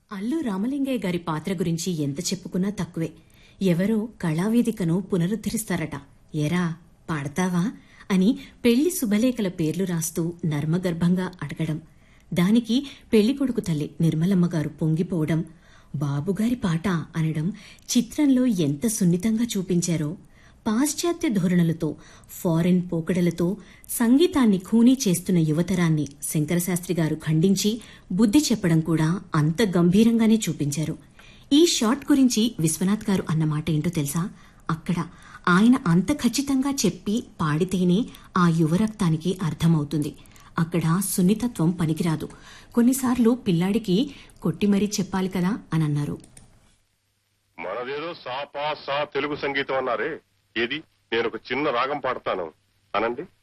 అల్లు రామలింగయ్య గారి పాత్ర గురించి ఎంత చెప్పుకున్నా తక్కువే ఎవరో కళావేదికను పునరుద్ధరిస్తారట ఎరా పాడతావా అని పెళ్లి శుభలేఖల పేర్లు రాస్తూ నర్మగర్భంగా అడగడం దానికి పెళ్లికొడుకు తల్లి నిర్మలమ్మ గారు పొంగిపోవడం బాబుగారి పాట అనడం చిత్రంలో ఎంత సున్నితంగా చూపించారో పాశ్చాత్య ధోరణులతో ఫారెన్ పోకడలతో సంగీతాన్ని ఖూనీ చేస్తున్న యువతరాన్ని శంకరశాస్త్రి గారు ఖండించి బుద్ధి చెప్పడం కూడా అంత గంభీరంగానే చూపించారు ఈ షాట్ గురించి విశ్వనాథ్ గారు అన్న మాట ఏంటో తెలుసా అక్కడ ఆయన అంత ఖచ్చితంగా చెప్పి పాడితేనే ఆ యువరక్తానికి అర్థమవుతుంది అక్కడ సున్నితత్వం పనికిరాదు కొన్నిసార్లు పిల్లాడికి కొట్టి మరీ చెప్పాలి కదా అని అన్నారు మనదేదో సా పా సా తెలుగు సంగీతం అన్నారే ఏది నేను ఒక చిన్న రాగం పాడతాను అనండి